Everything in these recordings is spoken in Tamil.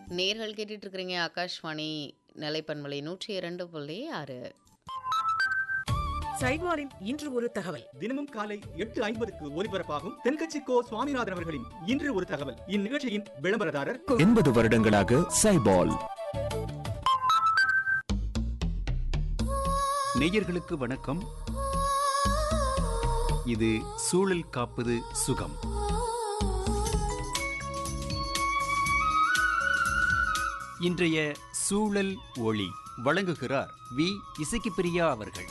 நேர்கள் கேட்டுட்டு இருக்கிறீங்க ஆகாஷ்வாணி நிலைப்பன்மலை நூற்றி இரண்டு புள்ளி ஆறு சைவாரின் இன்று ஒரு தகவல் தினமும் காலை எட்டு ஐம்பதுக்கு ஒலிபரப்பாகும் தென்கட்சி கோ சுவாமிநாதன் அவர்களின் இன்று ஒரு தகவல் இந்நிகழ்ச்சியின் விளம்பரதாரர் எண்பது வருடங்களாக சைபால் நேயர்களுக்கு வணக்கம் இது சூழல் காப்பது சுகம் இன்றைய சூழல் ஒளி வழங்குகிறார் வி இசைக்கு பிரியா அவர்கள்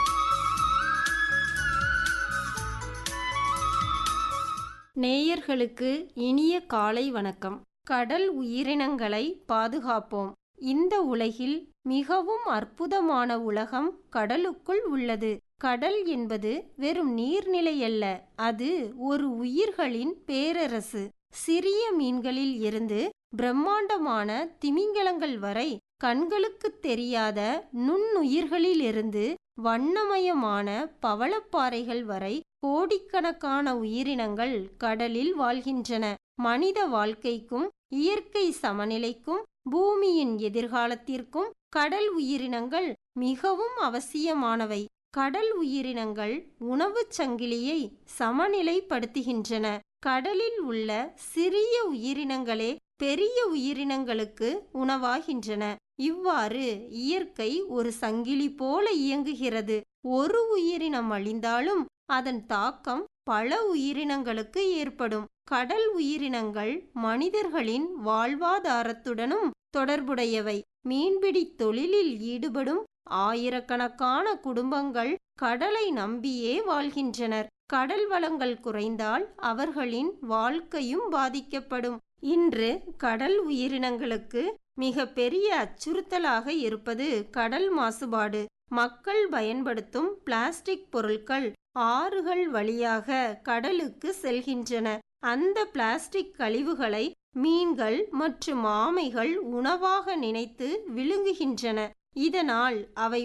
நேயர்களுக்கு இனிய காலை வணக்கம் கடல் உயிரினங்களை பாதுகாப்போம் இந்த உலகில் மிகவும் அற்புதமான உலகம் கடலுக்குள் உள்ளது கடல் என்பது வெறும் நீர்நிலை அல்ல அது ஒரு உயிர்களின் பேரரசு சிறிய மீன்களில் இருந்து பிரம்மாண்டமான திமிங்கலங்கள் வரை கண்களுக்குத் தெரியாத நுண்ணுயிர்களிலிருந்து வண்ணமயமான பவளப்பாறைகள் வரை கோடிக்கணக்கான உயிரினங்கள் கடலில் வாழ்கின்றன மனித வாழ்க்கைக்கும் இயற்கை சமநிலைக்கும் பூமியின் எதிர்காலத்திற்கும் கடல் உயிரினங்கள் மிகவும் அவசியமானவை கடல் உயிரினங்கள் உணவுச் சங்கிலியை சமநிலைப்படுத்துகின்றன கடலில் உள்ள சிறிய உயிரினங்களே பெரிய உயிரினங்களுக்கு உணவாகின்றன இவ்வாறு இயற்கை ஒரு சங்கிலி போல இயங்குகிறது ஒரு உயிரினம் அழிந்தாலும் அதன் தாக்கம் பல உயிரினங்களுக்கு ஏற்படும் கடல் உயிரினங்கள் மனிதர்களின் வாழ்வாதாரத்துடனும் தொடர்புடையவை மீன்பிடி தொழிலில் ஈடுபடும் ஆயிரக்கணக்கான குடும்பங்கள் கடலை நம்பியே வாழ்கின்றனர் கடல் வளங்கள் குறைந்தால் அவர்களின் வாழ்க்கையும் பாதிக்கப்படும் இன்று கடல் உயிரினங்களுக்கு மிக பெரிய அச்சுறுத்தலாக இருப்பது கடல் மாசுபாடு மக்கள் பயன்படுத்தும் பிளாஸ்டிக் பொருட்கள் ஆறுகள் வழியாக கடலுக்கு செல்கின்றன அந்த பிளாஸ்டிக் கழிவுகளை மீன்கள் மற்றும் ஆமைகள் உணவாக நினைத்து விழுங்குகின்றன இதனால் அவை